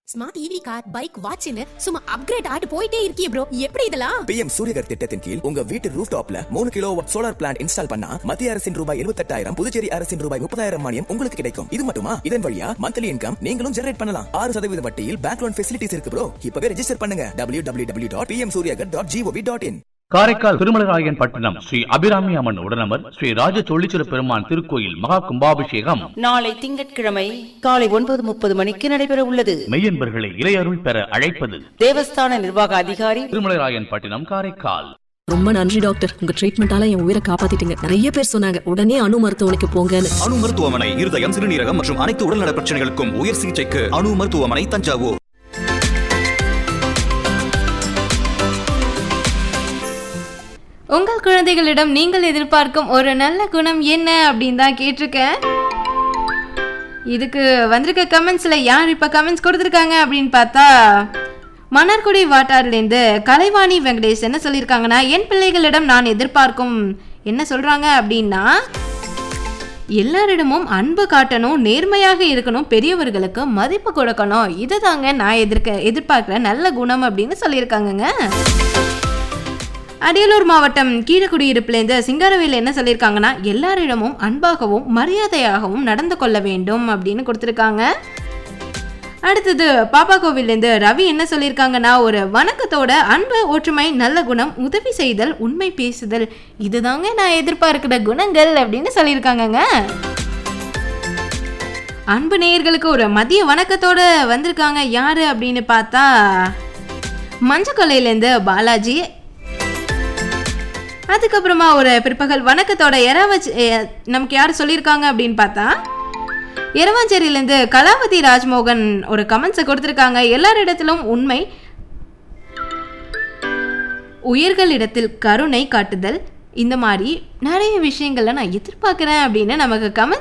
smart EV car bike வாட்ச்னு சும்மா upgrade ஆட்டு போயிட்டே இருக்கியே ப்ரோ எப்படி இதெல்லாம் பிஎம் சூரியகர் திட்டத்தின் கீழ் உங்க வீட்டு ரூஃப் டாப்ல மூணு கிலோ சோலார் பிளான்ட் இன்ஸ்டால் பண்ணா மத்திய அரசின் ரூபாய் இருபத்தெட்டாயிரம் புதுச்சேரி அரசின் ரூபாய் முப்பதாயிரம் மானியம் உங்களுக்கு கிடைக்கும் இது மட்டுமா இதன் வழியா மந்த்லி இன்கம் நீங்களும் ஜெனரேட் பண்ணலாம் ஆறு சதவீத வட்டியில் பேங்க் லோன் ஃபெசிலிட்டிஸ் இருக்கு ப்ரோ இப்பவே ரெஜிஸ்டர் பண்ணுங்க W W W dot PM Suryaghar dot G O V dot in Karaikal Thirumalarayanpattinam Sri Abirami அம்மன் உடனமர் ஸ்ரீ ராஜ தொழிச்சிர பெருமான் திருக்கோயில் மகா கும்பாபிஷேகம் நாளை திங்கட்கிழமை காலை ஒன்பது முப்பது மணிக்கு நடைபெற உள்ளது மெய்யன்பர்களை இறையருள் பெற அழைப்பது தேவஸ்தான நிர்வாக அதிகாரி திருமலராயன் பட்டணம் காரைக்கால் ரொம்ப நன்றி டாக்டர் உங்க ட்ரீட்மெண்டால என் உயிரை காப்பாத்திட்டீங்க நிறைய பேர் சொன்னாங்க உடனே அணு மருத்துவமனைக்கு போங்கன்னு அணு மருத்துவமனை இருதயம் சிறுநீரகம் மற்றும் அனைத்து உடல்நல பிரச்சனைகளுக்கும் உயர் சிகிச்சைக்கு அணு மருத்துவமனை தஞ்சாவூர் உங்கள் குழந்தைகளிடம் நீங்கள் எதிர்பார்க்கும் ஒரு நல்ல குணம் என்ன அப்படின்னு தான் கேட்டிருக்கேன் இதுக்கு வந்திருக்க கமெண்ட்ஸில் யார் இப்போ கமெண்ட்ஸ் கொடுத்துருக்காங்க அப்படின்னு பார்த்தா மணர்குடி வாட்டார்லேருந்து கலைவாணி வெங்கடேஷ் என்ன சொல்லியிருக்காங்கன்னா என் பிள்ளைகளிடம் நான் எதிர்பார்க்கும் என்ன சொல்கிறாங்க அப்படின்னா எல்லாரிடமும் அன்பு காட்டணும் நேர்மையாக இருக்கணும் பெரியவர்களுக்கு மதிப்பு கொடுக்கணும் இதுதாங்க நான் எதிர்க்க எதிர்பார்க்குற நல்ல குணம் அப்படின்னு சொல்லியிருக்காங்கங்க அரியலூர் மாவட்டம் கீழக்குடியிருப்புலேருந்து சிங்காரவேல் என்ன சொல்லியிருக்காங்கன்னா எல்லாரிடமும் அன்பாகவும் மரியாதையாகவும் நடந்து கொள்ள வேண்டும் அப்படின்னு கொடுத்துருக்காங்க அடுத்தது பாப்பா கோவில்லேருந்து ரவி என்ன சொல்லியிருக்காங்கன்னா ஒரு வணக்கத்தோட அன்பு ஒற்றுமை நல்ல குணம் உதவி செய்தல் உண்மை பேசுதல் இதுதாங்க நான் எதிர்பார்க்கிற குணங்கள் அப்படின்னு சொல்லியிருக்காங்கங்க அன்பு நேயர்களுக்கு ஒரு மதிய வணக்கத்தோட வந்திருக்காங்க யாரு அப்படின்னு பார்த்தா மஞ்சக்கொல்லையிலேருந்து பாலாஜி அதுக்கப்புறமா ஒரு பிற்பகல் வணக்கத்தோட எராவச் எ- நமக்கு யார் சொல்லியிருக்காங்க அப்படின்னு பார்த்தா எரவாஞ்சேரியிலேருந்து கலாவதி ராஜ்மோகன் ஒரு கமெண்ட்ஸை கொடுத்துருக்காங்க எல்லாரிடத்திலும் உண்மை உயிர்களிடத்தில் கருணை காட்டுதல் இந்த மாதிரி நிறைய விஷயங்கள்ல நான் எதிர்பார்க்குறேன் அப்படின்னு நமக்கு கமெண்ட்